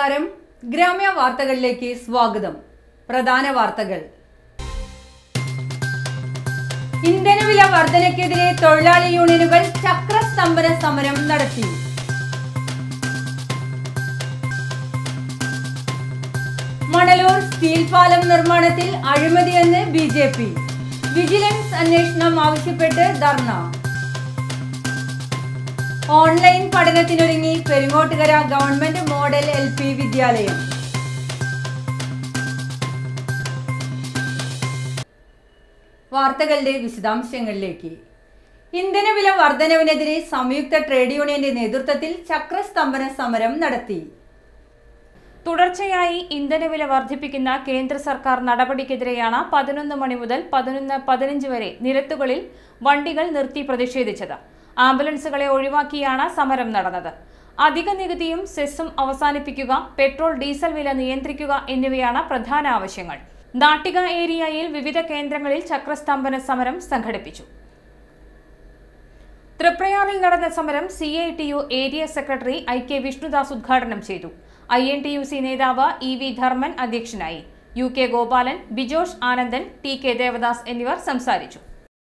നമസ്കാരം ഗ്രാമ്യ വാർത്തകളിലേക്ക് സ്വാഗതം പ്രധാന വാർത്തകൾ ഇന്ധനവില വർധനയ്ക്കെതിരെ തൊഴിലാളി യൂണിയനുകൾ ചക്രസ്തംഭന സമരം നടത്തി മണലൂർ സ്റ്റീൽ പാലം നിർമ്മാണത്തിൽ അഴിമതിയെന്ന് ബി ജെ പി വിജിലൻസ് അന്വേഷണം ആവശ്യപ്പെട്ട് ധർണ ഓൺലൈൻ പഠനത്തിനൊരുങ്ങി Peringottukara government model L P വിദ്യാലയം വാർത്തകളുടെ വിശദാംശങ്ങളിലേക്ക് ഇന്ധനവില വർധനവിനെതിരെ സംയുക്ത ട്രേഡ് യൂണിയന്റെ നേതൃത്വത്തിൽ ചക്രസ്തംഭന സമരം നടത്തി തുടർച്ചയായി ഇന്ധനവില വർദ്ധിപ്പിക്കുന്ന കേന്ദ്ര സർക്കാർ നടപടിക്കെതിരെയാണ് പതിനൊന്ന് മണി മുതൽ പതിനൊന്ന് പതിനഞ്ച് വരെ നിരത്തുകളിൽ വണ്ടികൾ നിർത്തി പ്രതിഷേധിച്ചത് ആംബുലൻസുകളെ ഒഴിവാക്കിയാണ് സമരം നടന്നത് അധിക നികുതിയും സെസ്സും അവസാനിപ്പിക്കുക പെട്രോൾ ഡീസൽ വില നിയന്ത്രിക്കുക എന്നിവയാണ് പ്രധാന ആവശ്യങ്ങൾ നാട്ടിക ഏരിയയിൽ വിവിധ കേന്ദ്രങ്ങളിൽ ചക്രസ്തംഭന സമരം സംഘടിപ്പിച്ചു തൃപ്രയാറിൽ നടന്ന സമരം C I T U area secretary I K Vishnudas ഉദ്ഘാടനം ചെയ്തു I N T U C നേതാവ് ഇ വി ധർമ്മൻ അധ്യക്ഷനായി U K Gopalan Bijosh Anandan T K Devadas എന്നിവർ സംസാരിച്ചു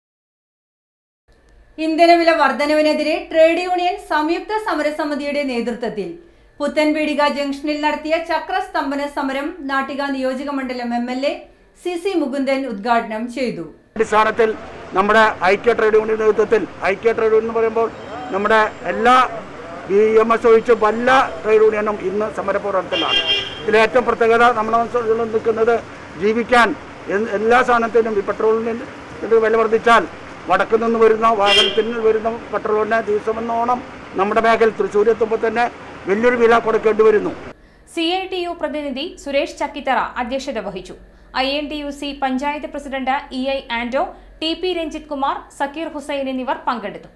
ഇന്ധനവില വർധനവിനെതിരെ ട്രേഡ് യൂണിയൻ സംയുക്ത സമരസമിതിയുടെ നേതൃത്വത്തിൽ പുത്തൻപീടിക ജംഗ്ഷനിൽ നടത്തിയ ചക്രസ്തംഭന സമരം നാട്ടിക നിയോജക മണ്ഡലം M L A C C Mukundan ഉദ്ഘാടനം ചെയ്തു അടിസ്ഥാനത്തിൽ നമ്മുടെ ഐക്യ ട്രേഡ് യൂണിയൻ നേതൃത്വത്തിൽ ഐക്യ ട്രേഡ് യൂണിയൻ എന്ന് പറയുമ്പോൾ നമ്മുടെ എല്ലാ ബി എം എസ് ഒഴിച്ച് വല്ല ട്രേഡ് യൂണിയനും ഇന്ന് സമരപോരാട്ടത്തിലാണ് ഇതിലെ ഏറ്റവും പ്രത്യേകത നമ്മുടെ മനസ്സിൽ നിൽക്കുന്നത് ജീവിക്കാൻ എ- എല്ലാ സാധനത്തിനും ഈ പെട്രോളിന് ഇത് വില വർദ്ധിച്ചാൽ വടക്ക് നിന്ന് വരുന്ന വാഹനത്തിന് വരുന്ന പെട്രോളിന് ദിവസമെന്നോണം നമ്മുടെ മേഖല തൃശ്ശൂർ എത്തുമ്പോൾ തന്നെ വലിയൊരു വില കൊടുക്കേണ്ടി വരുന്നു സി ഐ ടി യു പ്രതിനിധി സുരേഷ് ചക്കിത്തറ അധ്യക്ഷത വഹിച്ചു I N T U C panchayat president E I Anto T P Ranjith Kumar Sakkeer Hussain എന്നിവർ പങ്കെടുത്തു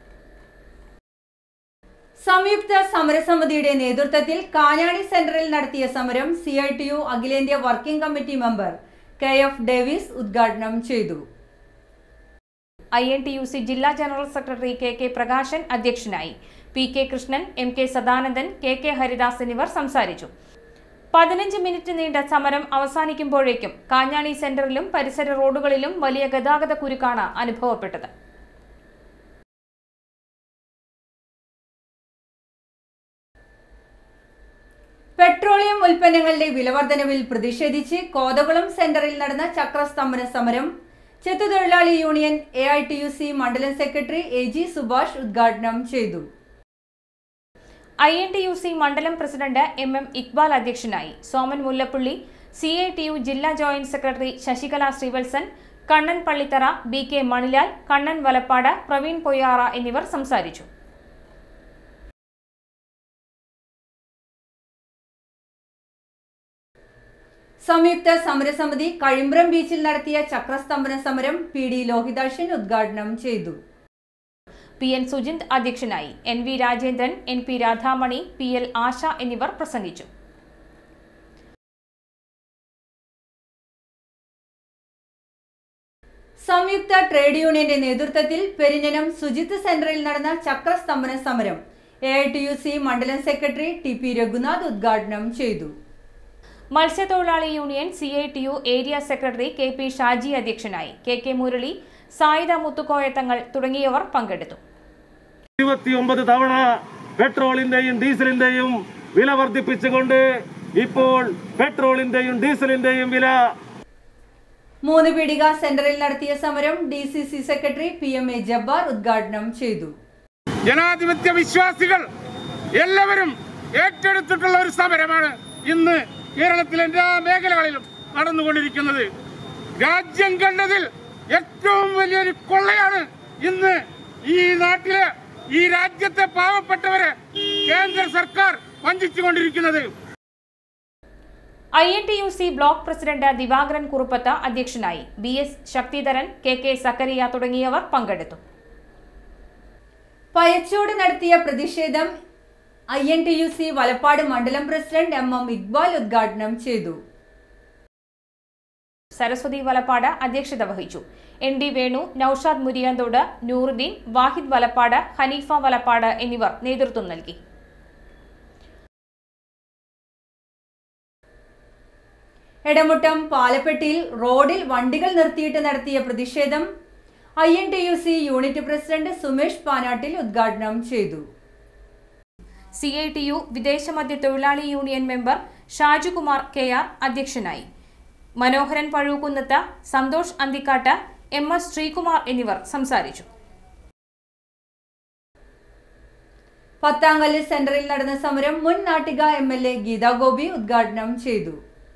സംയുക്ത സമരസമിതിയുടെ നേതൃത്വത്തിൽ കാഞ്ഞാണി സെന്ററിൽ നടത്തിയ സമരം സി ഐ ടി യു അഖിലേന്ത്യാ working committee member K F Davis ഉദ്ഘാടനം ചെയ്തു I N T U C ജില്ലാ general secretary K K Prakashan അധ്യക്ഷനായി P K Krishnan M K Sadanandan K K Haridas എന്നിവർ സംസാരിച്ചു പതിനഞ്ച് മിനിറ്റ് നീണ്ട സമരം അവസാനിക്കുമ്പോഴേക്കും കാഞ്ഞാണി സെന്ററിലും പരിസര റോഡുകളിലും വലിയ ഗതാഗത കുരുക്കാണ് അനുഭവപ്പെട്ടത് പെട്രോളിയം ഉൽപ്പന്നങ്ങളുടെ വിലവർധനവിൽ പ്രതിഷേധിച്ച് കോതകുളം സെന്ററിൽ നടന്ന ചക്രസ്തംഭന സമരം ചെത്തുതൊഴിലാളി union A I T U C മണ്ഡലം സെക്രട്ടറി എ ജി സുഭാഷ് ഉദ്ഘാടനം ചെയ്തു I N T U C മണ്ഡലം പ്രസിഡന്റ് എം എം ഇക്ബാൽ അധ്യക്ഷനായി Soman Mullappally C I T U ജില്ലാ joint secretary Sasikala Sreevalsan Kannan Pallithara B K Manilal Kannan Valappad Praveen Poyyara എന്നിവർ സംസാരിച്ചു സംയുക്ത സമരസമിതി കഴിമ്പ്രം ബീച്ചിൽ നടത്തിയ ചക്രസ്തംഭന സമരം പി ഡി ലോഹിതാക്ഷൻ ഉദ്ഘാടനം ചെയ്തു പി എൻ സുജിന്ത് അധ്യക്ഷനായി N V Rajendran N P Radhamani P L Asha എന്നിവർ പ്രസംഗിച്ചു സംയുക്ത ട്രേഡ് യൂണിയന്റെ നേതൃത്വത്തിൽ പെരിഞ്ഞനം സുജിത്ത് സെന്ററിൽ നടന്ന ചക്രസ്തംഭന സമരം A I T U C മണ്ഡലം സെക്രട്ടറി ടി പി രഘുനാഥ് ഉദ്ഘാടനം ചെയ്തു മത്സ്യത്തൊഴിലാളി union C I T U area secretary K P Shaji അധ്യക്ഷനായി കെ കെ മുരളി സായിദ മുത്തുക്കോയത്തങ്ങൾ തുടങ്ങിയവർ പങ്കെടുത്തു ഇരുപത്തിയൊമ്പത് തവണ പെട്രോളിന്റെയും ഡീസലിന്റെയും വില വർദ്ധിപ്പിച്ചുകൊണ്ട് ഇപ്പോൾ പെട്രോളിന്റെയും ഡീസലിന്റെയും വില മൂന്ന് പീടിക സെന്ററിൽ നടത്തിയ സമരം D C C secretary P M A Jabbar ഉദ്ഘാടനം ചെയ്തു ജനാധിപത്യ വിശ്വാസികൾ എല്ലാവരും ഏറ്റെടുത്തിട്ടുള്ള ഒരു സമരമാണ് ഇന്ന് കേരളത്തിലെ എല്ലാ മേഖലകളിലും നടന്നുകൊണ്ടിരിക്കുന്നത് രാജ്യം കണ്ടതിൽ ഏറ്റവും വലിയൊരു കൊള്ളയാണ് ഇന്ന് ഈ നാട്ടിലെ ഈ രാജ്യത്തെ പാവപ്പെട്ടവരെ കേന്ദ്ര സർക്കാർ വഞ്ചിച്ചുകൊണ്ടിരിക്കുന്നത് I N T U C block president Divakaran Kuruppath അധ്യക്ഷനായി B S Sakthidharan K K Zakariya തുടങ്ങിയവർ പങ്കെടുത്തു പയച്ചോട് നടത്തിയ പ്രതിഷേധം I N T U C Valappad മണ്ഡലം പ്രസിഡന്റ് എം എം ഇക്ബാൽ ഉദ്ഘാടനം ചെയ്തു സരസ്വതി വലപ്പാട് അധ്യക്ഷത വഹിച്ചു എൻ ഡി വേണു നൌഷാദ് മുരിയാന്തോട് നൂറുദ്ദീൻ വാഹിദ് വലപ്പാട് ഹനീഫ വലപ്പാട് എന്നിവർ നേതൃത്വം നൽകി എടമുട്ടം പാലപ്പെട്ടിയിൽ റോഡിൽ വണ്ടികൾ നിർത്തിയിട്ട് നടത്തിയ പ്രതിഷേധം I N T U C unit president Sumesh Panattil ഉദ്ഘാടനം ചെയ്തു സി ഐ ടി യു വിദേശമദ്യ തൊഴിലാളി union member Shajukumar K R അധ്യക്ഷനായി മനോഹരൻ പഴൂക്കുന്നത്ത് സന്തോഷ് അന്തിക്കാട്ട് എം എസ് ശ്രീകുമാർ എന്നിവർ സംസാരിച്ചു പത്താങ്കല്ല് സെന്ററിൽ നടന്ന സമരം മുൻ Nattika M L A Geetha Gopi ഉദ്ഘാടനം ചെയ്തു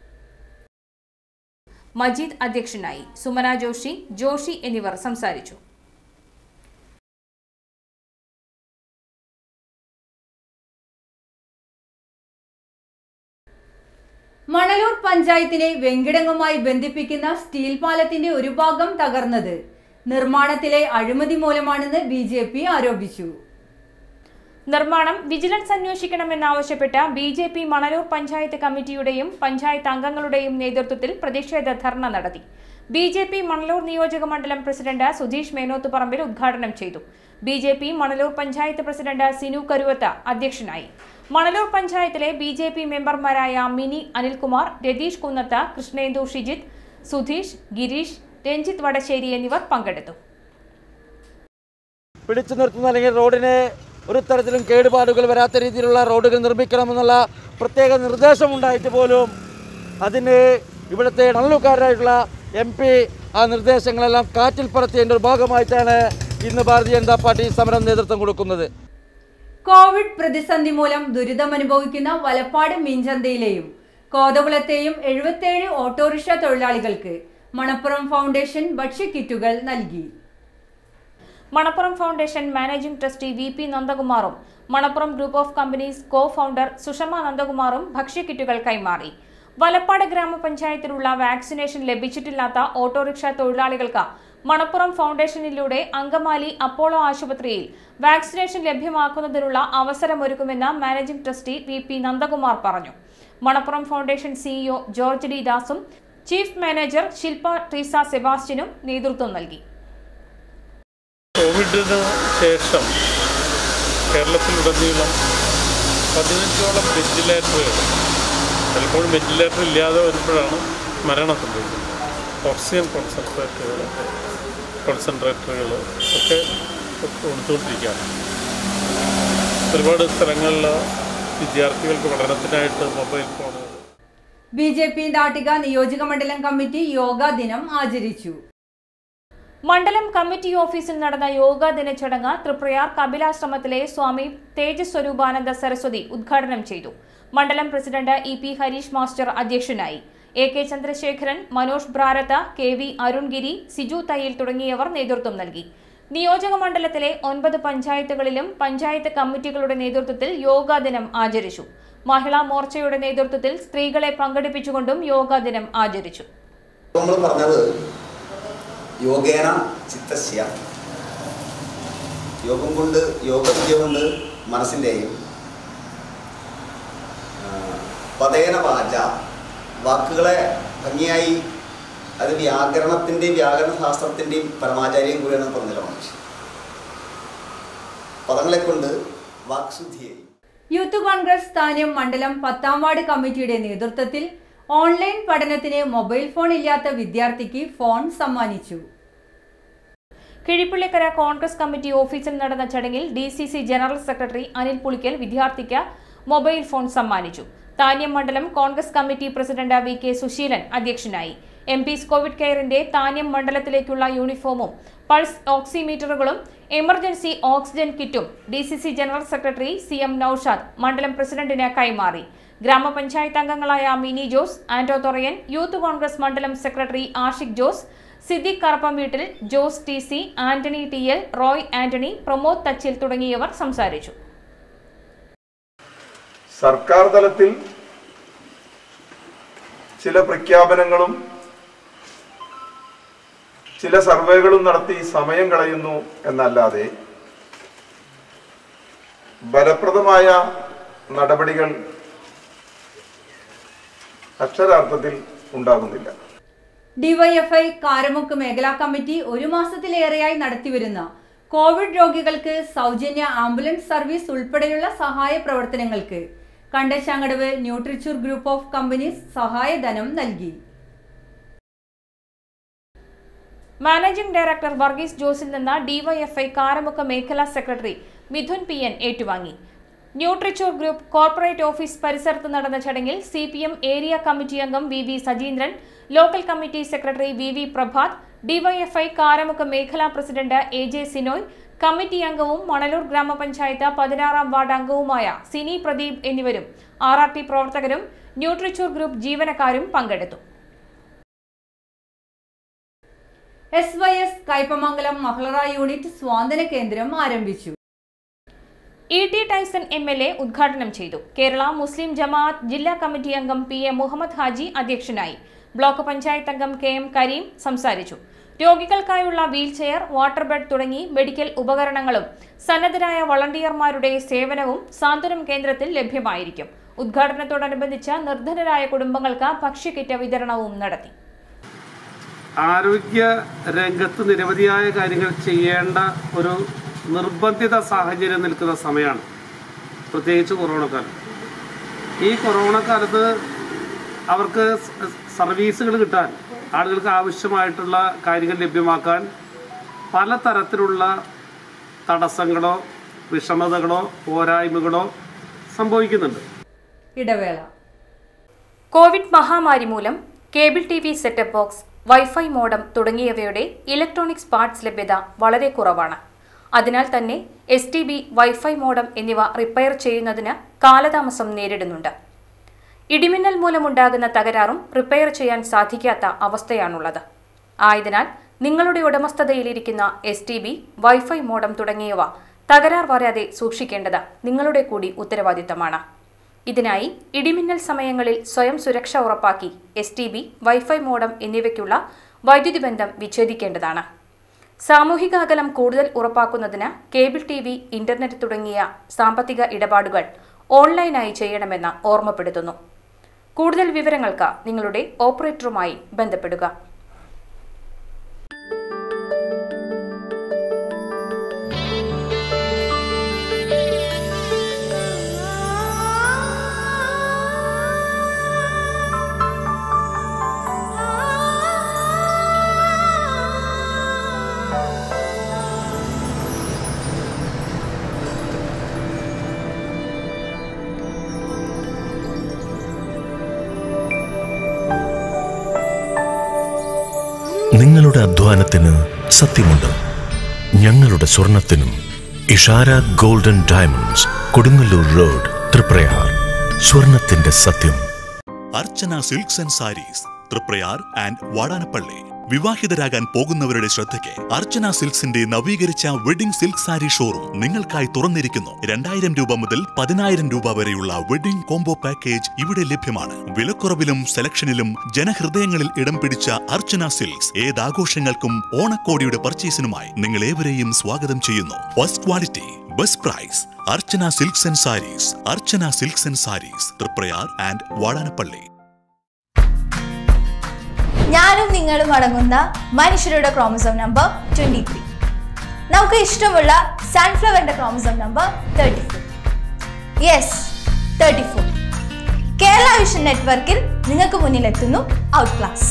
മജീദ് അധ്യക്ഷനായി സുമന ജോഷി ജോഷി എന്നിവർ സംസാരിച്ചു മണലൂർ പഞ്ചായത്തിനെ വെങ്കിടങ്ങുമായി ബന്ധിപ്പിക്കുന്ന സ്റ്റീൽ പാലത്തിന്റെ ഒരു ഭാഗം തകർന്നത് നിർമ്മാണത്തിലെ അഴിമതി മൂലമാണെന്ന് ബി ജെ പി ആരോപിച്ചു നിർമ്മാണം വിജിലൻസ് അന്വേഷിക്കണമെന്നാവശ്യപ്പെട്ട് B J P Manalur panchayat കമ്മിറ്റിയുടെയും പഞ്ചായത്ത് അംഗങ്ങളുടെയും നേതൃത്വത്തിൽ പ്രതിഷേധ ധർണ നടത്തി ബി ജെ പി മണലൂർ നിയോജക മണ്ഡലം പ്രസിഡന്റ് സുധീഷ് മേനോത്തുപറമ്പിൽ ഉദ്ഘാടനം ചെയ്തു B J P Manalur panchayat president Sinu Karuvath അധ്യക്ഷനായി മണലൂർ പഞ്ചായത്തിലെ ബി ജെ പി മെമ്പർമാരായ മിനി അനിൽകുമാർ രതീഷ് കുന്നത്ത് കൃഷ്ണേന്ദു ഷിജിത്ത് സുധീഷ് ഗിരീഷ് രഞ്ജിത്ത് വടശ്ശേരി എന്നിവർ പങ്കെടുത്തു പിടിച്ചു നിർത്തുന്ന അല്ലെങ്കിൽ റോഡിന് ഒരു തരത്തിലും കേടുപാടുകൾ വരാത്ത രീതിയിലുള്ള റോഡുകൾ നിർമ്മിക്കണമെന്നുള്ള പ്രത്യേക നിർദ്ദേശമുണ്ടായിട്ട് പോലും അതിന് ഇവിടുത്തെ മണലുകാരായിട്ടുള്ള എം പി ആ നിർദ്ദേശങ്ങളെല്ലാം കാറ്റിൽ പറത്തിയതിൻ്റെ ഒരു ഭാഗമായിട്ടാണ് ഇന്ന് ഭാരതീയ ജനതാ പാർട്ടി സമരം നേതൃത്വം കൊടുക്കുന്നത് കോവിഡ് പ്രതിസന്ധി മൂലം ദുരിതമനുഭവിക്കുന്ന വലപ്പാട് മീൻചന്തയിലെയും കോതകുളത്തെയും എഴുപത്തേഴ് ഓട്ടോറിക്ഷ തൊഴിലാളികൾക്ക് മണപ്പുറം ഫൗണ്ടേഷൻ ഭക്ഷ്യക്കിറ്റുകൾ നൽകി Manappuram foundation managing trustee V P നന്ദകുമാറും Manappuram group of companies co founder Sushama നന്ദകുമാറും ഭക്ഷ്യക്കിറ്റുകൾ കൈമാറി വലപ്പാട് ഗ്രാമപഞ്ചായത്തിലുള്ള വാക്സിനേഷൻ ലഭിച്ചിട്ടില്ലാത്ത ഓട്ടോറിക്ഷ തൊഴിലാളികൾക്ക് മണപ്പുറം ഫൗണ്ടേഷനിലൂടെ അങ്കമാലി അപ്പോളോ ആശുപത്രിയിൽ വാക്സിനേഷൻ ലഭ്യമാക്കുന്നതിനുള്ള അവസരമൊരുക്കുമെന്ന് managing trustee V P Nandakumar പറഞ്ഞു Manappuram foundation CEO George D ദാസും ചീഫ് മാനേജർ ശില്പ ട്രീസ സെബാസ്റ്റ്യനും നേതൃത്വം നൽകി കോവിഡിന് ശേഷം കേരളത്തിലുടനീളം പതിനഞ്ചോളം വെന്റിലേറ്ററുകൾ പലപ്പോഴും വെന്റിലേറ്റർ ഇല്ലാതെ വരുമ്പോഴാണ് മരണം സംഭവിക്കുന്നത് ഓക്സിജൻ കോൺസെൻട്രേറ്ററുകൾ കോൺസെൻട്രേറ്ററുകൾ ഒക്കെ കൊടുത്തുകൊണ്ടിരിക്കുകയാണ് ഒരുപാട് സ്ഥലങ്ങളിൽ വിദ്യാർത്ഥികൾക്ക് പഠനത്തിനായിട്ട് മൊബൈൽ ഫോണുകൾ ബി ജെ പി നാട്ടിക നിയോജക മണ്ഡലം കമ്മിറ്റി യോഗാ ദിനം ആചരിച്ചു മണ്ഡലം കമ്മിറ്റി ഓഫീസിൽ നടന്ന യോഗാ ദിന ചടങ്ങ് തൃപ്രയാർ കപിലാശ്രമത്തിലെ സ്വാമി തേജസ്വരൂപാനന്ദ സരസ്വതി ഉദ്ഘാടനം ചെയ്തു മണ്ഡലം president E P Hareesh master അധ്യക്ഷനായി A K Chandrasekharan Manoj Brarath K V Arungiri Siju Thayyal തുടങ്ങിയവർ നേതൃത്വം നൽകി നിയോജക മണ്ഡലത്തിലെ ഒൻപത് പഞ്ചായത്തുകളിലും പഞ്ചായത്ത് കമ്മിറ്റികളുടെ നേതൃത്വത്തിൽ യോഗാ ദിനം ആചരിച്ചു മഹിളാ മോർച്ചയുടെ നേതൃത്വത്തിൽ സ്ത്രീകളെ പങ്കെടുപ്പിച്ചുകൊണ്ടും യോഗാ ദിനം ആചരിച്ചു നമ്മൾ പറഞ്ഞത് യോഗേന ചിത്തസ്യ യോഗം കൊണ്ട് യോഗവിദ്യ കൊണ്ട് മനസ്സിൻ്റെയും പതേന വാച വാക്കുകളെ ഭംഗിയായി അത് വ്യാകരണത്തിൻ്റെയും വ്യാകരണ ശാസ്ത്രത്തിൻ്റെയും പരമാചാര്യം കൂടിയാണ് പറഞ്ഞല്ലോ മനുഷ്യൻ പദങ്ങളെ കൊണ്ട് വാക്ശുദ്ധിയായി യൂത്ത് കോൺഗ്രസ് സ്ഥാനം മണ്ഡലം പത്താം വാർഡ് കമ്മിറ്റിയുടെ നേതൃത്വത്തിൽ ഓൺലൈൻ പഠനത്തിന് മൊബൈൽ ഫോൺ ഇല്ലാത്ത വിദ്യാർത്ഥിക്ക് ഫോൺ സമ്മാനിച്ചു കിഴിപ്പള്ളിക്കര കോൺഗ്രസ് കമ്മിറ്റി ഓഫീസിൽ നടന്ന ചടങ്ങിൽ D C C general secretary Anil Pulikkal വിദ്യാർത്ഥിക്ക് മൊബൈൽ ഫോൺ സമ്മാനിച്ചു താന്യം മണ്ഡലം Congress committee president V K Susheelan അധ്യക്ഷനായി എം പീസ് കോവിഡ് കെയറിന്റെ താന്യം മണ്ഡലത്തിലേക്കുള്ള യൂണിഫോമും പൾസ് ഓക്സിമീറ്ററുകളും എമർജൻസി ഓക്സിജൻ കിറ്റും D C C general secretary C M Noushad മണ്ഡലം പ്രസിഡന്റിന് കൈമാറി ഗ്രാമപഞ്ചായത്ത് അംഗങ്ങളായ മിനി ജോസ് ആന്റോ തൊറയൻ യൂത്ത് കോൺഗ്രസ് മണ്ഡലം സെക്രട്ടറി ആഷിഖ് ജോസ് സിദ്ദിഖ് കറപ്പം വീട്ടിൽ Jose T C Antony T L Roy Antony Pramod Thachil തുടങ്ങിയവർ സംസാരിച്ചു സർക്കാർ തലത്തിൽ ചില പ്രഖ്യാപനങ്ങളും ചില സർവേകളും നടത്തി സമയം കളയുന്നു എന്നല്ലാതെ ഫലപ്രദമായ നടപടികൾ അക്ഷരാർത്ഥത്തിൽ ഉണ്ടാകുന്നില്ല ഡിവൈഎഫ്ഐ കാരമുക്ക് മേഖലാ കമ്മിറ്റി ഒരു മാസത്തിലേറെയായി നടത്തിവരുന്ന കോവിഡ് രോഗികൾക്ക് സൗജന്യ ആംബുലൻസ് സർവീസ് ഉൾപ്പെടെയുള്ള സഹായ പ്രവർത്തനങ്ങൾക്ക് Kandassankadavu Nutrichur group of companies സഹായധനം നൽകി മാനേജിംഗ് ഡയറക്ടർ വർഗീസ് ജോസിൽ നിന്ന് ഡിവൈഎഫ്ഐ കാരമുഖ മേഖലാ സെക്രട്ടറി മിഥുൻ പി എൻ ഏറ്റുവാങ്ങി ന്യൂട്രിച്ചൂർ ഗ്രൂപ്പ് കോർപ്പറേറ്റ് ഓഫീസ് പരിസരത്ത് നടന്ന ചടങ്ങിൽ C P M area committee അംഗം V V Sajeendran local committee secretary V V Prabhath DYFI Karamukha മേഖലാ president A J Sinoy committee അംഗവും മണലൂർ ഗ്രാമപഞ്ചായത്ത് പതിനാറാം വാർഡ് അംഗവുമായ സിനി പ്രദീപ് എന്നിവരും ആർ ആർ ടി പ്രവർത്തകരും ന്യൂട്രിച്ചൂർ ഗ്രൂപ്പ് ജീവനക്കാരും പങ്കെടുത്തു എസ് വൈ എസ് കയ്പമംഗലം മഹളറ യൂണിറ്റ് സ്വാതന്ത്ര്യ കേന്ദ്രം ആരംഭിച്ചു E T Tyson M L A ഉദ്ഘാടനം ചെയ്തു കേരള മുസ്ലിം ജമാഅത്ത് ജില്ലാ കമ്മിറ്റി അംഗം പി എ മുഹമ്മദ് ഹാജി അധ്യക്ഷനായി ബ്ലോക്ക് പഞ്ചായത്ത് അംഗം കെ എം കരീം സംസാരിച്ചു രോഗികൾക്കായുള്ള വീൽചെയർ വാട്ടർ ബെഡ് തുടങ്ങി മെഡിക്കൽ ഉപകരണങ്ങളും സന്നദ്ധരായ വളണ്ടിയർമാരുടെ സേവനവും സാന്ത്വനം കേന്ദ്രത്തിൽ ലഭ്യമായിരിക്കും ഉദ്ഘാടനത്തോടനുബന്ധിച്ച് നിർധനരായ കുടുംബങ്ങൾക്ക് ഭക്ഷ്യക്കിറ്റ് വിതരണവും നടത്തി ആരോഗ്യ രംഗത്ത് നിരവധിയായ കാര്യങ്ങൾ ചെയ്യേണ്ട ഒരു നിർബന്ധിത സാഹചര്യം നിൽക്കുന്ന സമയമാണ് പ്രത്യേകിച്ച് കൊറോണ കാലം ഈ കൊറോണ കാലത്ത് അവർക്ക് സ- സർവീസുകൾ കിട്ടാൻ ആളുകൾക്ക് ആവശ്യമായിട്ടുള്ള കാര്യങ്ങൾ ലഭ്യമാക്കാൻ പലതരത്തിലുള്ള തടസ്സങ്ങളോ വിഷമതകളോ പോരായ്മകളോ സംഭവിക്കുന്നുണ്ട് ഇടവേള കോവിഡ് മഹാമാരി മൂലം cable T V setup box wifi modem തുടങ്ങിയവയുടെ ഇലക്ട്രോണിക്സ് പാർട്സ് ലഭ്യത വളരെ കുറവാണ് അതിനാൽ തന്നെ S T B wifi modem എന്നിവ റിപ്പയർ ചെയ്യുന്നതിന് കാലതാമസം നേരിടുന്നുണ്ട് ഇടിമിന്നൽ മൂലമുണ്ടാകുന്ന തകരാറും റിപ്പയർ ചെയ്യാൻ സാധിക്കാത്ത അവസ്ഥയാണുള്ളത് ആയതിനാൽ നിങ്ങളുടെ ഉടമസ്ഥതയിലിരിക്കുന്ന S T B wifi modem തുടങ്ങിയവ തകരാർ വരാതെ സൂക്ഷിക്കേണ്ടത് നിങ്ങളുടെ കൂടി ഉത്തരവാദിത്തമാണ് ഇതിനായി ഇടിമിന്നൽ സമയങ്ങളിൽ സ്വയം സുരക്ഷ ഉറപ്പാക്കി S T B wifi modem എന്നിവയ്ക്കുള്ള വൈദ്യുതി ബന്ധം വിച്ഛേദിക്കേണ്ടതാണ് സാമൂഹിക അകലം കൂടുതൽ ഉറപ്പാക്കുന്നതിന് കേബിൾ ടി വി ഇന്റർനെറ്റ് തുടങ്ങിയ സാമ്പത്തിക ഇടപാടുകൾ ഓൺലൈനായി ചെയ്യണമെന്ന് ഓർമ്മപ്പെടുത്തുന്നു കൂടുതൽ വിവരങ്ങൾക്ക് നിങ്ങളുടെ ഓപ്പറേറ്ററുമായി ബന്ധപ്പെടുക നിങ്ങളുടെ അധ്വാനത്തിന് സത്യമുണ്ട് ഞങ്ങളുടെ സ്വർണത്തിനും Ishara golden diamonds Kodungallur road Thriprayar സ്വർണത്തിന്റെ സത്യം Archana silks and sarees Thriprayar and Vadanappally വിവാഹിതരാകാൻ പോകുന്നവരുടെ ശ്രദ്ധയ്ക്ക് അർച്ചന സിൽക്സിന്റെ നവീകരിച്ച വെഡിംഗ് സിൽക്ക് സാരി ഷോറൂം നിങ്ങൾക്കായി തുറന്നിരിക്കുന്നു രണ്ടായിരം രൂപ മുതൽ പതിനായിരം രൂപ വരെയുള്ള വെഡിംഗ് കോംബോ പാക്കേജ് ഇവിടെ ലഭ്യമാണ് വിലക്കുറവിലും സെലക്ഷനിലും ജനഹൃദയങ്ങളിൽ ഇടം പിടിച്ച അർച്ചന സിൽക്സ് ഏതാഘോഷങ്ങൾക്കും ഓണക്കോടിയുടെ പർച്ചേസിനുമായി നിങ്ങൾ ഏവരെയും സ്വാഗതം ചെയ്യുന്നു first quality best price Archana silks and sarees Archana silks and sarees Thriprayar and Vadanappally ഞാനും നിങ്ങളും അടങ്ങുന്ന മനുഷ്യരുടെ ക്രോമസോം നമ്പർ ട്വന്റി ത്രീ നമുക്ക് ഇഷ്ടമുള്ള സൺഫ്ലവറിന്റെ chromosome number thirty four yes thirty four Kerala vision നെറ്റ്വർക്കിൽ നിങ്ങൾക്ക് മുന്നിലെത്തുന്നു out class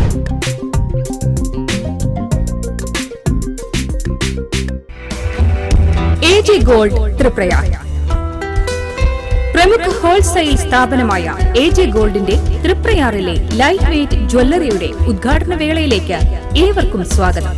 A J gold Thriprayar പ്രമുഖ ഹോൾസെയിൽ സ്ഥാപനമായ എ ജെ ഗോൾഡിന്റെ തൃപ്രയാറിലെ ലൈറ്റ് വെയ്റ്റ് ജ്വല്ലറിയുടെ ഉദ്ഘാടന വേളയിലേക്ക് ഏവർക്കും സ്വാഗതം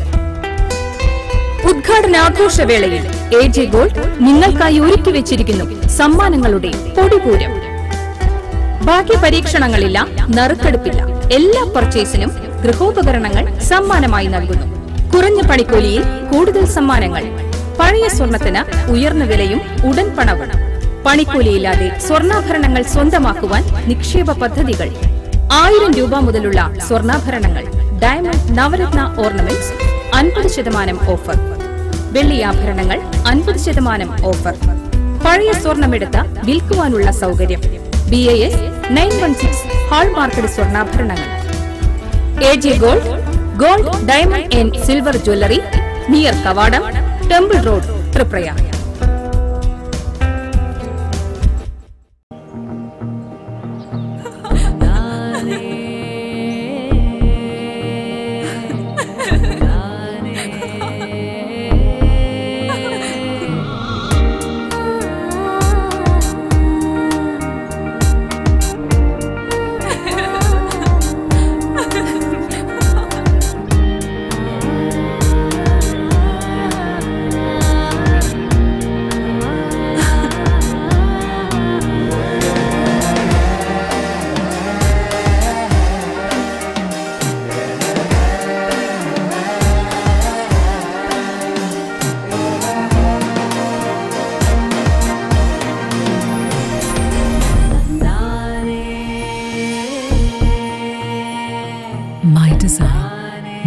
ഉദ്ഘാടനാഘോഷവേളയിൽ എ ജെ ഗോൾഡ് നിങ്ങൾക്കായി ഒരുക്കി വെച്ചിരിക്കുന്നു സമ്മാനങ്ങളുടെ പൊടിപൂരം ഭാഗ്യ പരീക്ഷണങ്ങളില്ല നറുക്കെടുപ്പില്ല എല്ലാ പർച്ചേസിനും ഗൃഹോപകരണങ്ങൾ സമ്മാനമായി നൽകുന്നു കുറഞ്ഞ പണിക്കൂലിയിൽ കൂടുതൽ സമ്മാനങ്ങൾ പഴയ സ്വർണത്തിന് ഉയർന്ന വിലയും ഉടൻ പണവും പണിക്കൂലിയില്ലാതെ സ്വർണ്ണാഭരണങ്ങൾ സ്വന്തമാക്കുവാൻ നിക്ഷേപ പദ്ധതികൾ ആയിരം രൂപ മുതലുള്ള സ്വർണ്ണാഭരണങ്ങൾ ഡയമണ്ട് നവരത്ന ഓർണമെന്റ്സ് അൻപത് ശതമാനം ഓഫർ വെള്ളിയാഭരണങ്ങൾ അൻപത് ശതമാനം ഓഫർ പഴയ സ്വർണമെടുത്ത് വിൽക്കുവാനുള്ള സൗകര്യം B A S nine one six hallmarked സ്വർണ്ണാഭരണങ്ങൾ A J gold gold diamond and silver jewellery near കവാടം temple road Thriprayar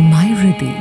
My Riddhi.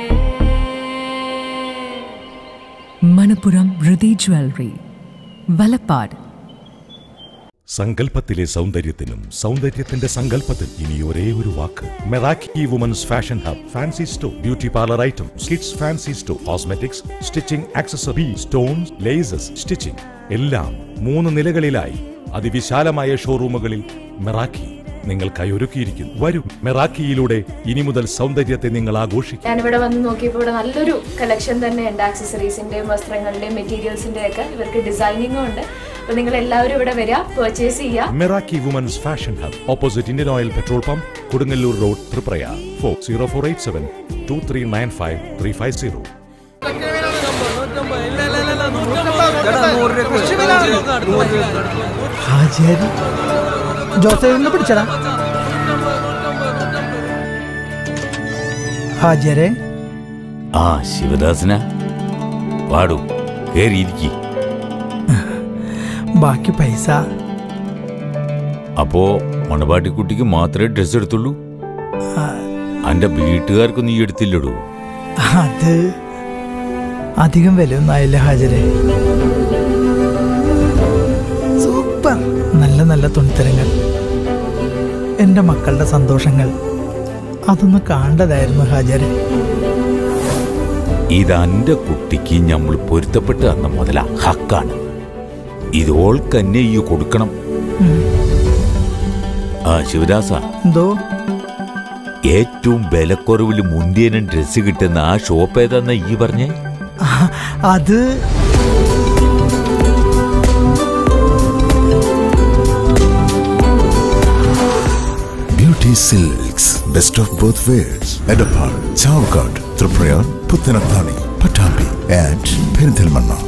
Manapuram Riddhi Jewelry. Valapad. സങ്കല്പത്തിലെ സൗന്ദര്യത്തിനും സൗന്ദര്യത്തിന്റെ സങ്കല്പത്തിൽ ഇനി ഒരേ ഒരു വാക്ക് Meraki women's fashion hub fancy store beauty parlour items kids fancy store cosmetics stitching accessory stones laces stitching എല്ലാം മൂന്ന് നിലകളിലായി അതിവിശാലമായ ഷോറൂമുകളിൽ മെറാക്കി നിങ്ങൾക്കായി ഒരുക്കിയിരിക്കുന്നു വരൂ മെറാക്കിയിലൂടെ ഇനി മുതൽ സൗന്ദര്യത്തെ നിങ്ങൾ ആഘോഷിക്കും ഞാനിവിടെ വന്ന് നോക്കിയപ്പോൾ ഇവിടെ നല്ലൊരു കളക്ഷൻ തന്നെ ഉണ്ട് ആക്സസറീസിന്റെയും വസ്ത്രങ്ങളുടെയും മെറ്റീരിയൽസിന്റെയും ഒക്കെ ഇവർക്ക് ഡിസൈനിങ്ങും ഉണ്ട് അപ്പൊ നിങ്ങൾ എല്ലാവരും ഇവിടെ വരിക പർച്ചേസ് ചെയ്യുക Meraki women's fashion hub opposite Indian oil petrol pump Kodungallur road Thriprayar four zero four eight seven two three nine five three five zero ഹാജിയാരി ജോസഫിനെ പിടിച്ചടാ ഹാജിയാരെ ആ ശിവദാസന പാടൂ കേറിയിരിക്കി ബാക്കി പൈസ അപ്പോ മണവാട്ടിക്കുട്ടിക്ക് മാത്രമേ ഡ്രസ് എടുത്തുള്ളൂ ആ, അന്റെ വീട്ടുകാർക്ക് നീ എടുത്തില്ലടൂ അത് അധികം വിലയൊന്നും ആയില്ല ഹാജരെ സൂപ്പർ നല്ല നല്ല തുണിത്തരങ്ങൾ എൻ്റെ മക്കളുടെ സന്തോഷങ്ങൾ അതൊന്ന് കാണേണ്ടതായിരുന്നു ഹാജരെ ഇത് അന്റെ കുട്ടിക്ക് നമ്മൾ പൊരുത്തപ്പെട്ട് തന്ന മുതല ഹക്കാണ് ഇതോൾക്കന്നെ ഈ കൊടുക്കണം ഉം. ആ ശിവദാസ എന്തോ ഏറ്റവും വിലക്കുറവിൽ മുന്തിയനും ഡ്രസ് കിട്ടുന്ന ആ ഷോപ്പ് ഏതാന്ന ഈ പറഞ്ഞേ ആ, അത് Beauty Silks, best of both worlds. Edapar, Chavkad, Tripura, Puttanathani, Patambi, and Perinthilmanna.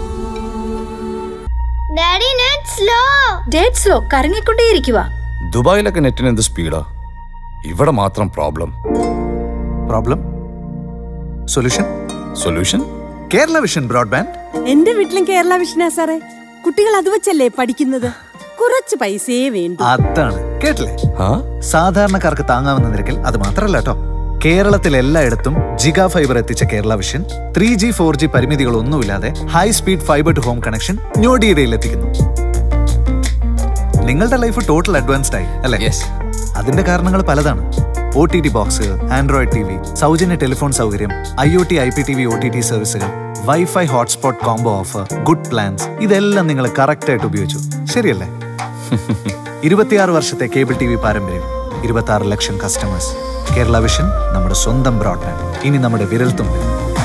Daddy net slow data slow കറങ്ങിക്കൊണ്ടേയിരിക്കുക ദുബായിലൊക്കെ നെറ്റിന് എന്ത് സ്പീഡാ ഇവിടെ മാത്രം problem problem solution solution Kerala vision broadband എന്റെ വീട്ടിലും കേരള വിഷനാ സാറേ കുട്ടികൾ അത് വെച്ചല്ലേ പഠിക്കുന്നത് കുറച്ച് പൈസയേ വേണ്ടു അതാണ് കേട്ടില്ലേ സാധാരണക്കാർക്ക് താങ്ങാവുന്ന നിരക്കിൽ അത് മാത്രമല്ല കേട്ടോ കേരളത്തിൽ എല്ലായിടത്തും ജിഗാ ഫൈബർ എത്തിച്ച Kerala vision three G four G പരിമിതികളൊന്നുമില്ലാതെ high speed fibre to home connection ഞൊടിയിടയിൽ എത്തിക്കുന്നു നിങ്ങളുടെ ലൈഫ് ടോട്ടൽ അഡ്വാൻസ്ഡ് ആയി അല്ലേ അതിന്റെ കാരണങ്ങൾ പലതാണ് O T T box android T V സൗജന്യ ടെലിഫോൺ സൗകര്യം I O T I P T V O T T സർവീസുകൾ wifi hotspot combo offer good plans ഇതെല്ലാം നിങ്ങൾ കറക്റ്റ് ആയിട്ട് ഉപയോഗിച്ചു ശരിയല്ലേ ഇരുപത്തിയാറ് വർഷത്തെ കേബിൾ ടി വി പാരമ്പര്യം ഇരുപത്തി ആറ് ലക്ഷം കസ്റ്റമേഴ്സ് കേരള വിഷൻ നമ്മുടെ സ്വന്തം ബ്രോഡ്ബാൻഡ് ഇനി നമ്മുടെ വിരൽത്തുമ്പിൽ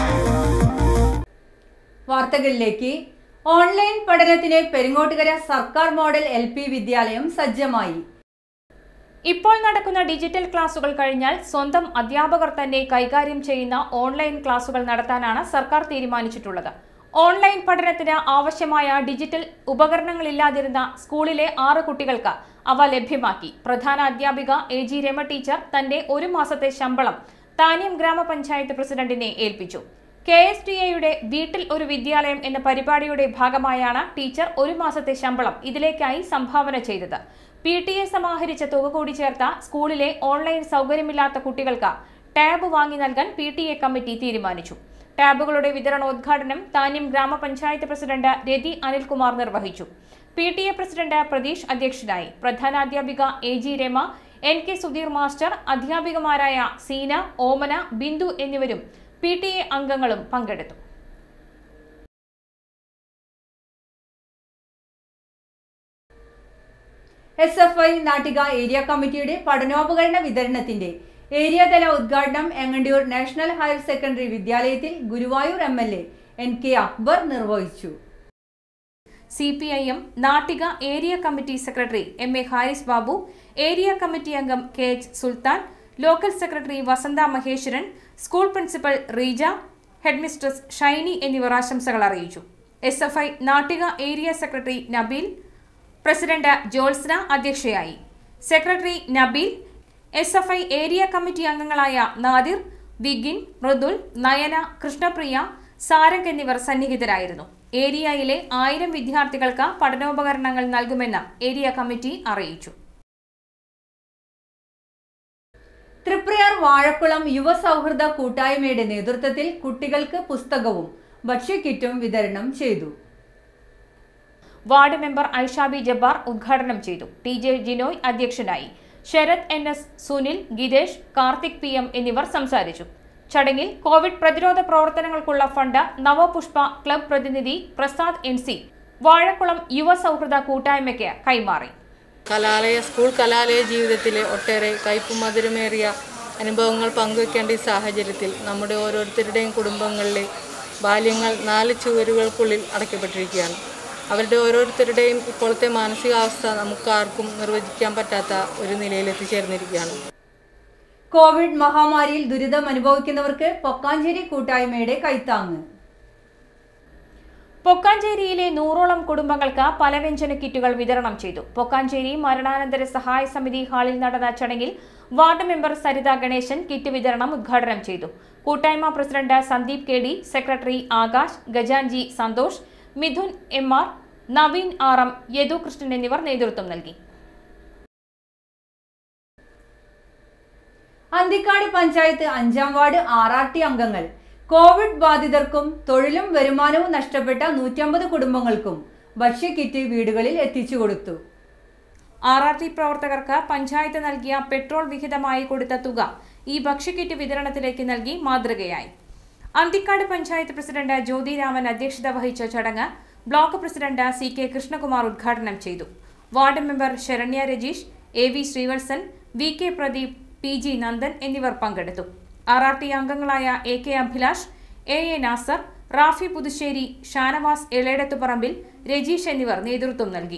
വാർത്തകളിലേക്ക് ഓൺലൈൻ പഠനത്തിന് പെരിങ്ങോട്ടുകര സർക്കാർ മോഡൽ എൽ പി വിദ്യാലയം സജ്ജമായി ഇപ്പോൾ നടക്കുന്ന ഡിജിറ്റൽ ക്ലാസുകൾ കഴിഞ്ഞാൽ സ്വന്തം അധ്യാപകർ തന്നെ കൈകാര്യം ചെയ്യുന്ന ഓൺലൈൻ ക്ലാസുകൾ നടത്താനാണ് സർക്കാർ തീരുമാനിച്ചിട്ടുള്ളത് ഓൺലൈൻ പഠനത്തിന് ആവശ്യമായ ഡിജിറ്റൽ ഉപകരണങ്ങളില്ലാതിരുന്ന സ്കൂളിലെ ആറ് കുട്ടികൾക്ക് അവ ലഭ്യമാക്കി പ്രധാന അധ്യാപിക എ ജി രമ ടീച്ചർ തന്റെ ഒരു മാസത്തെ ശമ്പളം താന്യം ഗ്രാമപഞ്ചായത്ത് പ്രസിഡന്റിനെ ഏൽപ്പിച്ചു കെ എസ് ടി എയുടെ വീട്ടിൽ ഒരു വിദ്യാലയം എന്ന പരിപാടിയുടെ ഭാഗമായാണ് ടീച്ചർ ഒരു മാസത്തെ ശമ്പളം ഇതിലേക്കായി സംഭാവന ചെയ്തത് പി ടി എ സമാഹരിച്ച തുക കൂടി ചേർത്ത സ്കൂളിലെ ഓൺലൈൻ സൗകര്യമില്ലാത്ത കുട്ടികൾക്ക് ടാബ് വാങ്ങി നൽകാൻ പി ടി എ കമ്മിറ്റി തീരുമാനിച്ചു ടാബുകളുടെ വിതരണോദ്ഘാടനം താന്യം ഗ്രാമപഞ്ചായത്ത് പ്രസിഡന്റ് രതി അനിൽകുമാർ നിർവഹിച്ചു P T A president Pratheesh അധ്യക്ഷനായി പ്രധാനാധ്യാപിക A G Rama N K Sudheer master അധ്യാപികമാരായ സീന ഓമന ബിന്ദു എന്നിവരും പി ടി എ അംഗങ്ങളും പങ്കെടുത്തു S F I Nattika area കമ്മിറ്റിയുടെ പഠനോപകരണ വിതരണത്തിന്റെ ഏരിയതല ഉദ്ഘാടനം എങ്ങണ്ടിയൂർ നാഷണൽ ഹയർ സെക്കൻഡറി വിദ്യാലയത്തിൽ Guruvayur M L A N K Akbar നിർവഹിച്ചു C P I M Nattika area committee secretary M A Haris Babu area committee അംഗം K H Sulthan local secretary Vasantha Maheswaran school principal Reeja headmistress Shiny എന്നിവർ ആശംസകൾ അറിയിച്ചു S F I Nattika area secretary Nabeel president Jyotsna അധ്യക്ഷയായി secretary Nabeel S F I area committee അംഗങ്ങളായ നാദിർ വിഗിൻ മൃദുൽ നയന കൃഷ്ണപ്രിയ സാരംഗ് എന്നിവർ സന്നിഹിതരായിരുന്നു ഏരിയയിലെ ആയിരം വിദ്യാർത്ഥികൾക്ക് പഠനോപകരണങ്ങൾ നൽകുമെന്ന് ഏരിയ കമ്മിറ്റി അറിയിച്ചു തൃപ്രയാർ വാഴക്കുളം യുവസൗഹൃദ കൂട്ടായ്മയുടെ നേതൃത്വത്തിൽ കുട്ടികൾക്ക് പുസ്തകവും ഭക്ഷ്യക്കിറ്റും വിതരണം ചെയ്തു വാർഡ് മെമ്പർ ഐഷാബി ജബ്ബാർ ഉദ്ഘാടനം ചെയ്തു ടി ജെ ജിനോയ് അധ്യക്ഷനായി Sarath N S Sunil Githesh Karthik P M എന്നിവർ സംസാരിച്ചു ചടങ്ങിൽ കോവിഡ് പ്രതിരോധ പ്രവർത്തനങ്ങൾക്കുള്ള ഫണ്ട് നവപുഷ്പ ക്ലബ് പ്രതിനിധി പ്രസാദ് എൻ സി വാഴക്കുളം യുവസൗഹൃദ കൂട്ടായ്മയ്ക്ക് കൈമാറി കലാലയ സ്കൂൾ കലാലയ ജീവിതത്തിലെ ഒട്ടേറെ കയ്പും മധുരമേറിയ അനുഭവങ്ങൾ പങ്കുവെക്കേണ്ട ഈ സാഹചര്യത്തിൽ നമ്മുടെ ഓരോരുത്തരുടെയും കുടുംബങ്ങളിലെ ബാല്യങ്ങൾ നാല് ചുവരുകൾക്കുള്ളിൽ അടയ്ക്കപ്പെട്ടിരിക്കുകയാണ് അവരുടെ ഓരോരുത്തരുടെയും ഇപ്പോഴത്തെ മാനസികാവസ്ഥ നമുക്കാർക്കും നിർവചിക്കാൻ പറ്റാത്ത ഒരു നിലയിൽ എത്തിച്ചേർന്നിരിക്കുകയാണ് കോവിഡ് മഹാമാരിയിൽ ദുരിതം അനുഭവിക്കുന്നവർക്ക് പൊക്കാഞ്ചേരി കൂട്ടായ്മയുടെ കൈത്താങ്ങ് പൊക്കാഞ്ചേരിയിലെ നൂറോളം കുടുംബങ്ങൾക്ക് പലവ്യഞ്ജന കിറ്റുകൾ വിതരണം ചെയ്തു പൊക്കാഞ്ചേരി മരണാനന്തര സഹായ സമിതി ഹാളിൽ നടന്ന ചടങ്ങിൽ ward member Saritha Ganesan kit വിതരണം ഉദ്ഘാടനം ചെയ്തു കൂട്ടായ്മ president Sandeep K D secretary Akash Gajanji Santhosh Mithun M R Naveen R M Yadu Krishnan എന്നിവർ നേതൃത്വം നൽകി അന്തിക്കാട് പഞ്ചായത്ത് അഞ്ചാം വാർഡ് ആർ ആർ ടി അംഗങ്ങൾ കോവിഡ് ബാധിതർക്കും തൊഴിലും വരുമാനവും നഷ്ടപ്പെട്ട നൂറ്റമ്പത് കുടുംബങ്ങൾക്കും ഭക്ഷ്യക്കിറ്റ് വീടുകളിൽ എത്തിച്ചു കൊടുത്തു ആർ ആർ ടി പ്രവർത്തകർക്ക് പഞ്ചായത്ത് നൽകിയ പെട്രോൾ വിഹിതമായി കൊടുത്ത തുക ഈ ഭക്ഷ്യക്കിറ്റ് വിതരണത്തിലേക്ക് നൽകി മാതൃകയായി അന്തിക്കാട് പഞ്ചായത്ത് പ്രസിഡന്റ് ജ്യോതിരാമൻ അധ്യക്ഷത വഹിച്ച ചടങ്ങ് block president C K Krishnakumar ഉദ്ഘാടനം ചെയ്തു ward member Saranya Rajeesh A V Sreevalsan V K Pradeep P G Nandan എന്നിവർ പങ്കെടുത്തു ആർ ആർ ടി അംഗങ്ങളായ A K Abhilash A A Nasar Rafi Puthussery Shanavas Eledathuparambil Rajeesh എന്നിവർ നേതൃത്വം നൽകി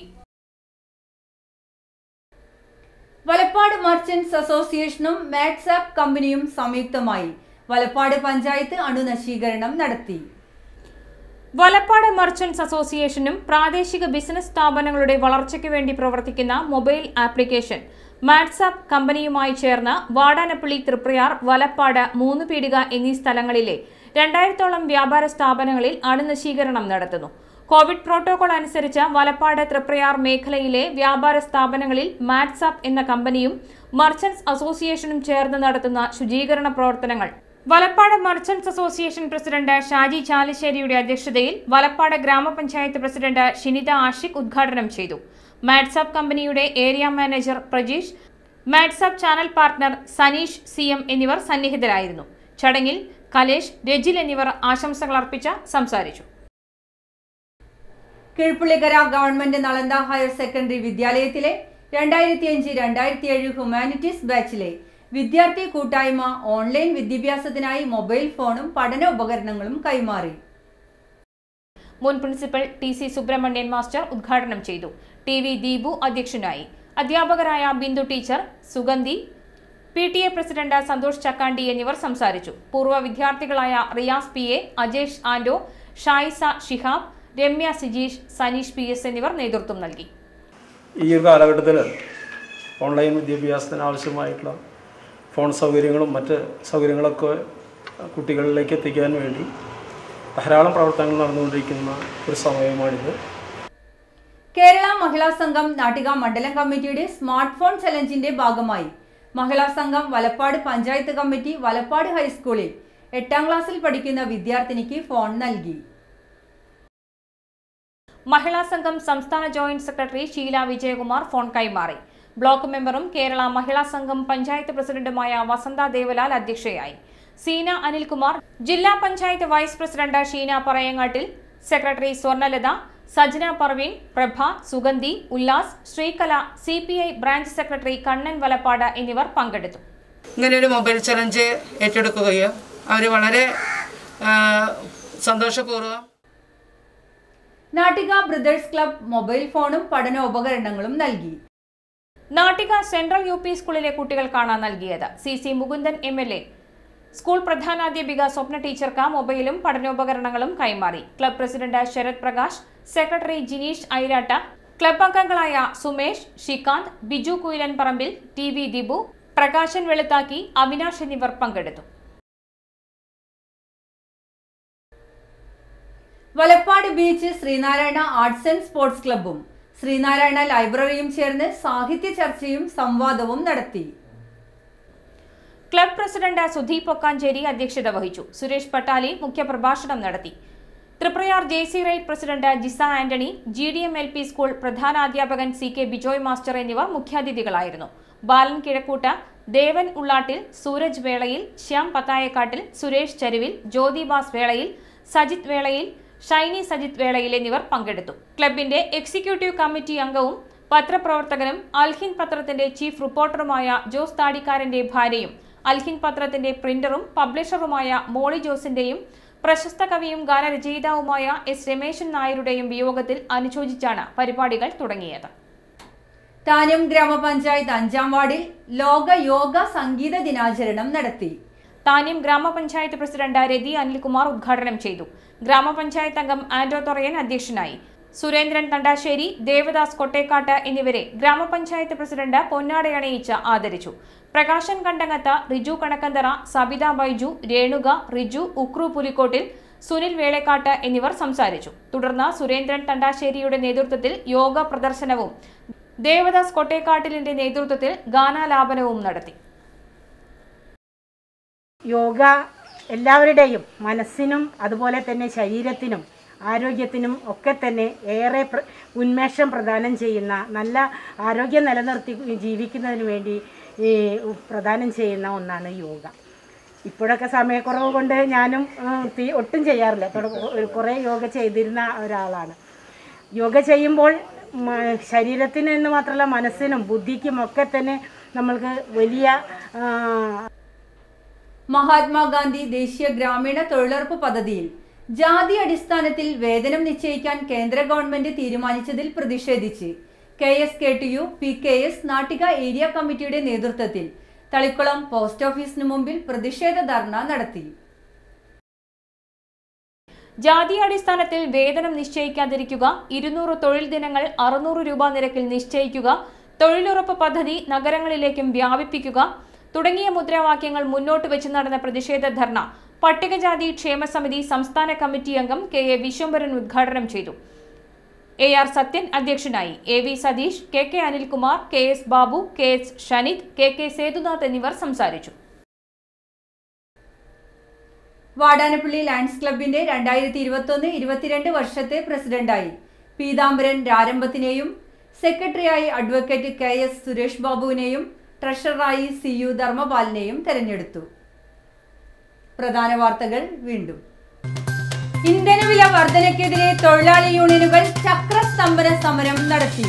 വലപ്പാട് മർച്ചന്റ്സ് അസോസിയേഷനും മാറ്റ്സാപ്പ് കമ്പനിയും സംയുക്തമായി വലപ്പാട് പഞ്ചായത്ത് അണുനശീകരണം നടത്തി വലപ്പാട് മർച്ചന്റ്സ് അസോസിയേഷനും പ്രാദേശിക ബിസിനസ് സ്ഥാപനങ്ങളുടെ വളർച്ചയ്ക്ക് വേണ്ടി പ്രവർത്തിക്കുന്ന മൊബൈൽ ആപ്ലിക്കേഷൻ മാറ്റ്സാപ്പ് കമ്പനിയുമായി ചേർന്ന് വാടാനപ്പള്ളി തൃപ്രയാർ വലപ്പാട് മൂന്ന് പീടിക എന്നീ സ്ഥലങ്ങളിലെ രണ്ടായിരത്തോളം വ്യാപാര സ്ഥാപനങ്ങളിൽ അണുനശീകരണം നടത്തുന്നു കോവിഡ് പ്രോട്ടോകോൾ അനുസരിച്ച് വലപ്പാട് തൃപ്രയാർ മേഖലയിലെ വ്യാപാര സ്ഥാപനങ്ങളിൽ മാറ്റ്സാപ്പ് എന്ന കമ്പനിയും മർച്ചന്റ്സ് അസോസിയേഷനും ചേർന്ന് നടത്തുന്ന ശുചീകരണ പ്രവർത്തനങ്ങൾ Valappad merchants association president Shaji ചാലിശ്ശേരിയുടെ അധ്യക്ഷതയിൽ വലപ്പാട് ഗ്രാമപഞ്ചായത്ത് പ്രസിഡന്റ് ഷിനിത ആഷിഖ് ഉദ്ഘാടനം ചെയ്തു മാറ്റ്സാപ്പ് കമ്പനിയുടെ area manager Prajeesh Matsapp channel partner Saneesh C M എന്നിവർ സന്നിഹിതരായിരുന്നു ചടങ്ങിൽ കലേഷ് രജിൽ എന്നിവർ ആശംസകൾ അർപ്പിച്ച് സംസാരിച്ചു Keezhpullikkara government Nalanda higher secondary വിദ്യാലയത്തിലെ രണ്ടായിരത്തി അഞ്ച് രണ്ടായിരത്തി ഏഴ് ഹ്യൂമാനിറ്റീസ് ബാച്ചിലെ വിദ്യാർത്ഥി കൂട്ടായ്മ ഓൺലൈൻ വിദ്യാഭ്യാസത്തിനായി മൊബൈൽ ഫോണും പഠന ഉപകരണങ്ങളും കൈമാറി മുൻ principal T C Subramanian master ഉദ്ഘാടനം ചെയ്തു ടി വി ദീപു അധ്യക്ഷനായി അധ്യാപകരായ Bindu teacher Sugandhi P T A president Santhosh Chakkandi എന്നിവർ സംസാരിച്ചു പൂർവ്വ വിദ്യാർത്ഥികളായ റിയാസ് പി എ അജേഷ് ആൻഡോ ഷായിസ ഷിഹാബ് രമ്യ സിജീഷ് സനീഷ് പി എസ് എന്നിവർ നേതൃത്വം നൽകി ഈ ഒരു കാലഘട്ടത്തിൽ ഓൺലൈൻ വിദ്യാഭ്യാസത്തിന് ആവശ്യമായിട്ടുള്ള ഫോൺ സൗകര്യങ്ങളും മറ്റ് സൗകര്യങ്ങളൊക്കെ കുട്ടികളിലേക്ക് എത്തിക്കാൻ വേണ്ടി ധാരാളം പ്രവർത്തനങ്ങൾ നടന്നുകൊണ്ടിരിക്കുന്ന ഒരു സമയമാണിത് കേരള മഹിളാ സംഘം നാട്ടിക മണ്ഡലം കമ്മിറ്റിയുടെ സ്മാർട്ട് ഫോൺ ചലഞ്ചിന്റെ ഭാഗമായി മഹിളാ സംഘം വലപ്പാട് പഞ്ചായത്ത് കമ്മിറ്റി വലപ്പാട് ഹൈസ്കൂളിൽ എട്ടാം ക്ലാസ്സിൽ പഠിക്കുന്ന വിദ്യാർത്ഥിനിക്ക് ഫോൺ നൽകി മഹിളാ സംഘം സംസ്ഥാന joint secretary Sheela Vijayakumar phone കൈമാറി ബ്ലോക്ക് മെമ്പറും കേരള മഹിളാ സംഘം പഞ്ചായത്ത് പ്രസിഡന്റുമായ വസന്ത ദേവലാൽ അധ്യക്ഷയായി സീന അനിൽകുമാർ ജില്ലാ panchayat vice president Sheena Parayangattil secretary Swarnalatha Sajna Parveen Prabha Sugandhi Ullas Sreekala C P I branch secretary Kannan Valappad എന്നിവർ പങ്കെടുത്തു ഇങ്ങനെ ഒരു മൊബൈൽ ചലഞ്ച് ഏറ്റെടുക്കുകയും അവർ വളരെ ആ, സന്തോഷപൂർവ്വം നാട്ടിക ബ്രദേഴ്സ് ക്ലബ് മൊബൈൽ ഫോണും പഠനോപകരണങ്ങളും നൽകി നാട്ടിക സെൻട്രൽ യു പി സ്കൂളിലെ കുട്ടികൾക്കാണ് നൽകിയത് C C Mukundan M L A school പ്രധാനാധ്യാപിക സ്വപ്ന ടീച്ചർക്ക് മൊബൈലും പഠനോപകരണങ്ങളും കൈമാറി club president Sarath Prakash secretary Jineesh Airatta club അംഗങ്ങളായ സുമേഷ് ശ്രീകാന്ത് ബിജു കുയിലൻ പറമ്പിൽ ടി വി ദിബു പ്രകാശൻ വെളുത്താക്കി അവിനാഷ് എന്നിവർ പങ്കെടുത്തു Valappad beach Sreenarayana arts and sports ക്ലബ്ബും ശ്രീനാരായണ ലൈബ്രറിയും ചേർന്ന് സാഹിത്യ ചർച്ചയും സംവാദവും നടത്തി ക്ലബ് പ്രസിഡന്റ് സുധീപ് പൊക്കാഞ്ചേരി അധ്യക്ഷത വഹിച്ചു സുരേഷ് പട്ടാലി മുഖ്യപ്രഭാഷണം നടത്തി Triprayar J C right president Jisa Antony G D M L P school പ്രധാനാധ്യാപകൻ സി കെ ബിജോയ് മാസ്റ്റർ എന്നിവർ മുഖ്യാതിഥികളായിരുന്നു ബാലൻ കിഴക്കൂട്ട ദേവൻ ഉള്ളാട്ടിൽ സൂരജ് വേളയിൽ ശ്യാം പത്തായക്കാട്ടിൽ സുരേഷ് ചരുവിൽ ജ്യോതിബാസ് വേളയിൽ സജിത് വേളയിൽ ഷൈനി സജിത് വേളയിൽ എന്നിവർ പങ്കെടുത്തു ക്ലബിന്റെ എക്സിക്യൂട്ടീവ് കമ്മിറ്റി അംഗവും പത്രപ്രവർത്തകനും അൽഹിൻ പത്രത്തിന്റെ ചീഫ് റിപ്പോർട്ടറുമായ ജോസ് താടിക്കാരന്റെ ഭാര്യയും അൽഹിൻ പത്രത്തിന്റെ പ്രിന്ററും പബ്ലിഷറുമായ മോളി ജോസിന്റെയും പ്രശസ്ത കവിയും ഗാനരചയിതാവുമായ എസ് രമേശൻ നായരുടെയും വിയോഗത്തിൽ അനുശോചിച്ചാണ് പരിപാടികൾ തുടങ്ങിയത് താനം ഗ്രാമപഞ്ചായത്ത് അഞ്ചാം വാർഡിൽ ലോക യോഗ സംഗീത ദിനാചരണം നടത്തി താന്യം ഗ്രാമപഞ്ചായത്ത് പ്രസിഡന്റ് രതി അനിൽകുമാർ ഉദ്ഘാടനം ചെയ്തു ഗ്രാമപഞ്ചായത്ത് അംഗം ആന്റോ തൊറയൻ അധ്യക്ഷനായി സുരേന്ദ്രൻ തണ്ടാശ്ശേരി ദേവദാസ് കൊട്ടേക്കാട്ട് എന്നിവരെ ഗ്രാമപഞ്ചായത്ത് പ്രസിഡന്റ് പൊന്നാടയണയിച്ച് ആദരിച്ചു പ്രകാശൻ കണ്ടങ്ങത്ത റിജു കണക്കന്തറ സബിത ബൈജു രേണുക റിജു ഉക്രു പുലിക്കോട്ടിൽ സുനിൽ വേളക്കാട്ട് എന്നിവർ സംസാരിച്ചു തുടർന്ന് സുരേന്ദ്രൻ തണ്ടാശ്ശേരിയുടെ നേതൃത്വത്തിൽ യോഗ പ്രദർശനവും ദേവദാസ് കൊട്ടേക്കാട്ടിലിന്റെ നേതൃത്വത്തിൽ ഗാനാലാപനവും നടത്തി യോഗ എല്ലാവരുടെയും മനസ്സിനും അതുപോലെ തന്നെ ശരീരത്തിനും ആരോഗ്യത്തിനും ഒക്കെ തന്നെ ഏറെ പ്ര ഉന്മേഷം പ്രദാനം ചെയ്യുന്ന നല്ല ആരോഗ്യം നിലനിർത്തി ജീവിക്കുന്നതിന് വേണ്ടി ഈ പ്രദാനം ചെയ്യുന്ന ഒന്നാണ് യോഗ ഇപ്പോഴൊക്കെ സമയക്കുറവ് കൊണ്ട് ഞാനും ഉം, തീ- ഒട്ടും ചെയ്യാറില്ല തുട- കുറേ യോഗ ചെയ്തിരുന്ന ഒരാളാണ് യോഗ ചെയ്യുമ്പോൾ മ- ശരീരത്തിന് എന്ന് മാത്രമല്ല മനസ്സിനും ബുദ്ധിക്കും ഒക്കെ തന്നെ നമ്മൾക്ക് വലിയ ആ, മഹാത്മാഗാന്ധി ദേശീയ ഗ്രാമീണ തൊഴിലുറപ്പ് പദ്ധതിയിൽ ജാതി അടിസ്ഥാനത്തിൽ വേതനം നിശ്ചയിക്കാൻ കേന്ദ്ര ഗവൺമെന്റ് തീരുമാനിച്ചതിൽ പ്രതിഷേധിച്ച് K S K T U P K S Nattika area കമ്മിറ്റിയുടെ നേതൃത്വത്തിൽ തളിക്കുളം പോസ്റ്റ് ഓഫീസിന് മുമ്പിൽ പ്രതിഷേധ ധർണ നടത്തി ജാതിയടിസ്ഥാനത്തിൽ വേതനം നിശ്ചയിക്കാതിരിക്കുക ഇരുന്നൂറ് തൊഴിൽ ദിനങ്ങൾ അറുന്നൂറ് രൂപ നിരക്കിൽ നിശ്ചയിക്കുക തൊഴിലുറപ്പ് പദ്ധതി നഗരങ്ങളിലേക്കും വ്യാപിപ്പിക്കുക തുടങ്ങിയ മുദ്രാവാക്യങ്ങൾ മുന്നോട്ട് വെച്ച് നടന്ന പ്രതിഷേധ ധർണ പട്ടികജാതി ക്ഷേമസമിതി സംസ്ഥാന കമ്മിറ്റി അംഗം കെ എ വിശ്വംഭരൻ ഉദ്ഘാടനം ചെയ്തു എ ആർ സത്യൻ അധ്യക്ഷനായി A V Satheesh K K Anilkumar K S Babu K S Shanith K K Sethunath എന്നിവർ സംസാരിച്ചു വാടാനപ്പള്ളി ലയൺസ് ക്ലബിന്റെ രണ്ടായിരത്തി ഇരുപത്തൊന്ന് ഇരുപത്തിരണ്ട് വർഷത്തെ പ്രസിഡന്റായി പീതാംബരൻ രാരംഭത്തിനെയും സെക്രട്ടറിയായി അഡ്വക്കേറ്റ് കെ എസ് സുരേഷ് ബാബുവിനെയും ട്രഷററായി സി യു ധർമ്മപാലിനെയും തെരഞ്ഞെടുത്തു പ്രധാന വാർത്തകൾ വീണ്ടും ഇന്ധനവില വർധനയ്ക്കെതിരെ തൊഴിലാളി യൂണിയനുകൾ ചക്രസ്തംഭന സമരം നടത്തി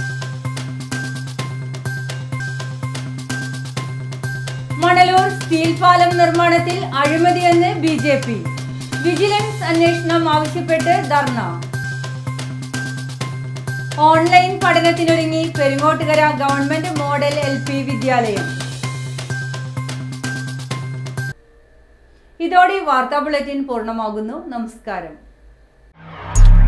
മണലൂർ സ്റ്റീൽ പാലം നിർമ്മാണത്തിൽ അഴിമതിയെന്ന് ബി ജെ പി വിജിലൻസ് അന്വേഷണം ആവശ്യപ്പെട്ട് ധർണ ഓൺലൈൻ പഠനത്തിനൊരുങ്ങി Perungottukara government model L P വിദ്യാലയം ഇതോടെ ഈ വാർത്താ ബുള്ളറ്റിൻ പൂർണ്ണമാകുന്നു നമസ്കാരം